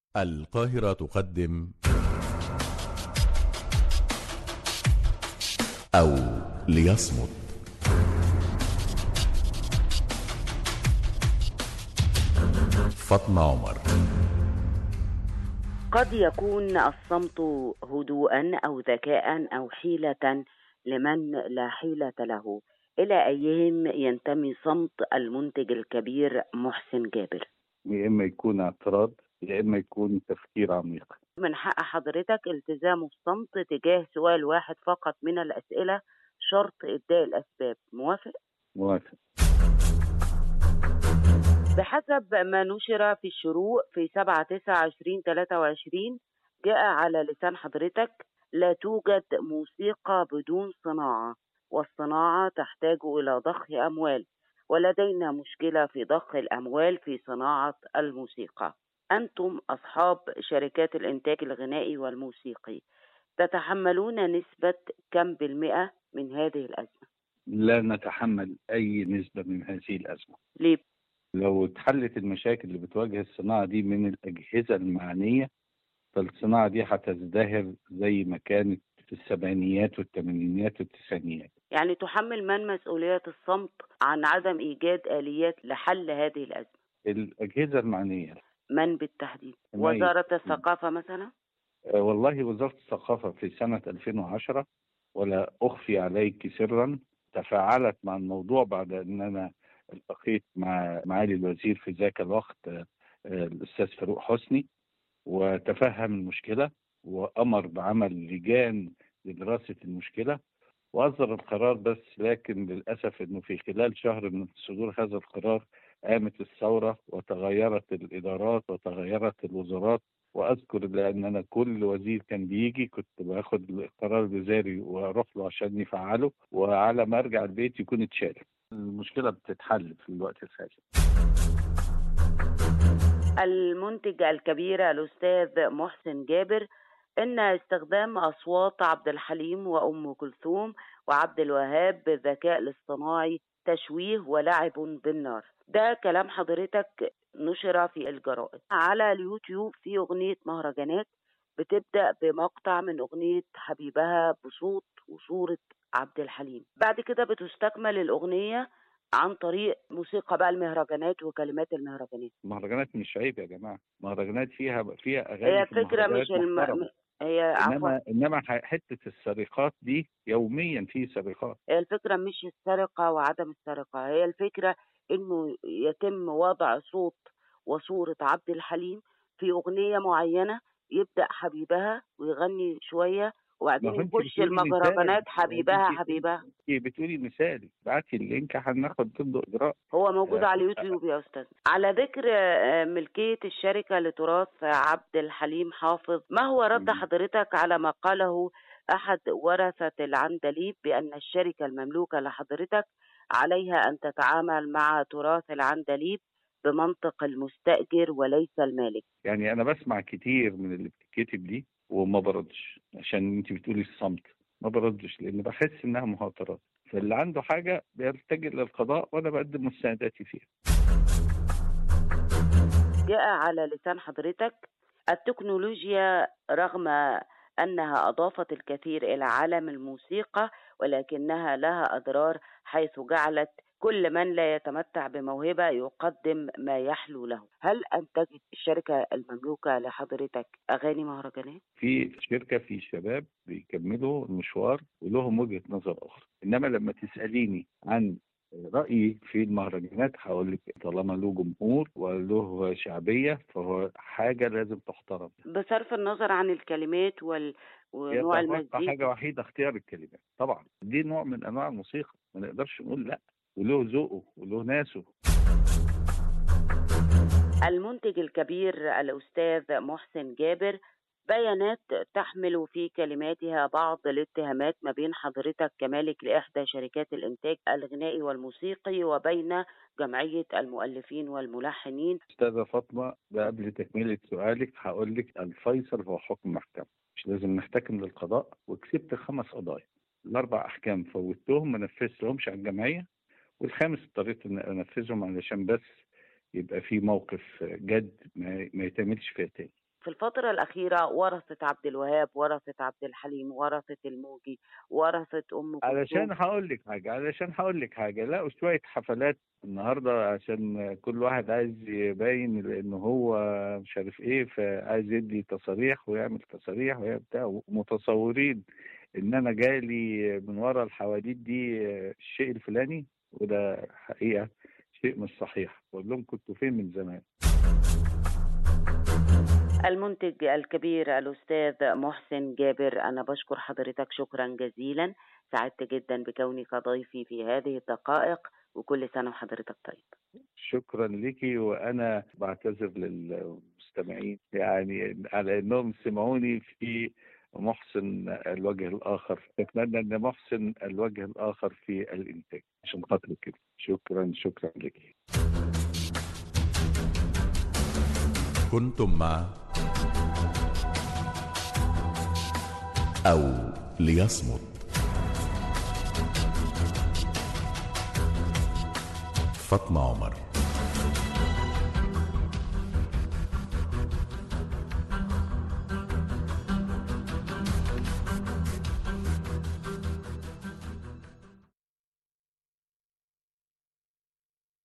القاهرة تقدم أو ليصمت فاطمة عمر قد يكون الصمت هدوءا او ذكاء او حيله لمن لا حيله له الى ايهم ينتمي صمت المنتج الكبير محسن جابر يا اما يكون اعتراض يا اما يكون تفكير عميق من حق حضرتك التزام الصمت تجاه سؤال واحد فقط من الاسئله شرط ابداء الاسباب موافق موافق بحسب ما نشر في الشروق في 7 9 20 23 جاء على لسان حضرتك لا توجد موسيقى بدون صناعة والصناعة تحتاج إلى ضخ أموال ولدينا مشكلة في ضخ الأموال في صناعة الموسيقى أنتم أصحاب شركات الإنتاج الغنائي والموسيقي تتحملون نسبة كم بالمئة من هذه الأزمة لا نتحمل اي نسبه من هذه الازمه ليه؟ لو اتحلت المشاكل اللي بتواجه الصناعه دي من الاجهزه المعنيه فالصناعه دي هتزدهر زي ما كانت في السبعينيات والثمانينات والتسعينيات يعني تحمل من مسؤولية الصمت عن عدم إيجاد آليات لحل هذه الأزمة الاجهزه المعنيه من بالتحديد الميت. وزارة الثقافة مثلا آه، والله وزاره الثقافه في سنه 2010 ولا اخفي عليك سرا تفاعلت مع الموضوع بعد ان انا التقيت مع معالي الوزير في ذاك الوقت آه، آه، الاستاذ فاروق حسني وتفهم المشكله وامر بعمل لجان لدراسه المشكله واصدر القرار بس لكن للاسف انه في خلال شهر من صدور هذا القرار قامت الثوره وتغيرت الادارات وتغيرت الوزارات واذكر لان انا كل وزير كان بيجي كنت باخد القرار الوزاري واروح له عشان يفعله وعلى ما ارجع البيت يكون اتشال المشكله بتتحل في الوقت الحالي المنتج الكبير الأستاذ محسن جابر إن استخدام أصوات عبد الحليم وأم كلثوم وعبد الوهاب بالذكاء الاصطناعي تشويه ولعب بالنار ده كلام حضرتك نشر في الجرائد على اليوتيوب في أغنية مهرجانات بتبدأ بمقطع من أغنية حبيبها بصوت وصورة عبد الحليم بعد كده بتستكمل الأغنية عن طريق موسيقى بقى المهرجانات وكلمات المهرجانات مهرجانات مش عيب يا جماعه مهرجانات فيها فيها اغاني هي في الفكرة المهرجانات مش الم... محترمة. هي عفوا انما انما ح- حته السرقات دي يوميا في سرقات هي الفكرة مش السرقة وعدم السرقة هي الفكرة إنه يتم وضع صوت وصورة عبد الحليم في أغنية معينة يبدأ حبيبها ويغني شوية وبعدين ما هو أنت يخش بتقولي المهرجانات مثال. حبيبها أنت- حبيبها انت بتقولي مثال ابعتي اللينك هناخد ضده اجراء هو موجود آه، على اليوتيوب يا أستاذ على ذكر آه، ملكية الشركة لتراث عبد الحليم حافظ ما هو رد مم. حضرتك على ما قاله أحد ورثة العندليب بأن الشركة المملوكة لحضرتك عليها أن تتعامل مع تراث العندليب بمنطق المستأجر وليس المالك يعني انا بسمع كتير من اللي بتتكتب دي وما بردش عشان انت بتقولي الصمت ما بردش لان بحس انها مهاترات فاللي عنده حاجه بيلتجئ للقضاء وانا بقدم مستنداتي فيها جاء على لسان حضرتك التكنولوجيا رغم أنها أضافت الكثير إلى عالم الموسيقى ولكنها لها أضرار حيث جعلت كل من لا يتمتع بموهبة يقدم ما يحلو له هل أنتجت الشركة المملوكة لحضرتك أغاني مهرجانات؟ في شركه في شباب بيكملوا المشوار ولهم وجهه نظر اخرى انما لما تساليني عن رايي في المهرجانات هقول لك طالما له جمهور وله شعبيه فهو حاجه لازم تحترم بصرف النظر عن الكلمات وال... ونوع يتبقى المزيكا حاجه وحيده اختيار الكلمات طبعا دي نوع من انواع الموسيقى ما نقدرش نقول لا وله ذوقه وله ناسه المنتج الكبير الأستاذ محسن جابر بيانات تحمل في كلماتها بعض الاتهامات ما بين حضرتك كمالك لإحدى شركات الإنتاج الغنائي والموسيقي وبين جمعية المؤلفين والملحنين استاذه فاطمه ده قبل تكمله سؤالك هقول لك الفيصل هو حكم محكمه مش لازم نحتكم للقضاء وكسبت خمس قضايا الاربع احكام فوتهم ما نفذتهمش على الجمعيه والخامس اضطريت ان انفذهم علشان بس يبقى في موقف جد ما ما يتعملش فيها تاني في الفترة الأخيرة ورثت عبد الوهاب ورثت عبد الحليم ورثت الموجي ورثت أم كلثوم علشان هقول لك حاجه علشان هقول لك حاجه لا شويه حفلات النهارده عشان كل واحد عايز يبين ان هو مش عارف ايه فعايز يدي تصاريح ويعمل تصاريح ويعمل بتاع متصورين ان انا جالي من ورا الحواديت دي الشيء الفلاني وده حقيقه شيء مش صحيح بقول لهم كنتوا فين من زمان المنتج الكبير الأستاذ محسن جابر أنا بشكر حضرتك شكرا جزيلا سعدت جدا بكونك ضيفي في هذه الدقائق وكل سنة وحضرتك طيب شكرا ليكي وانا بعتذر للمستمعين يعني على انهم سمعوني في محسن الوجه الاخر اتمنى ان محسن الوجه الاخر في الانتاج عشان خاطر كده شكرا شكرا لك كنتم مع أو ليصمت فاطمة عمر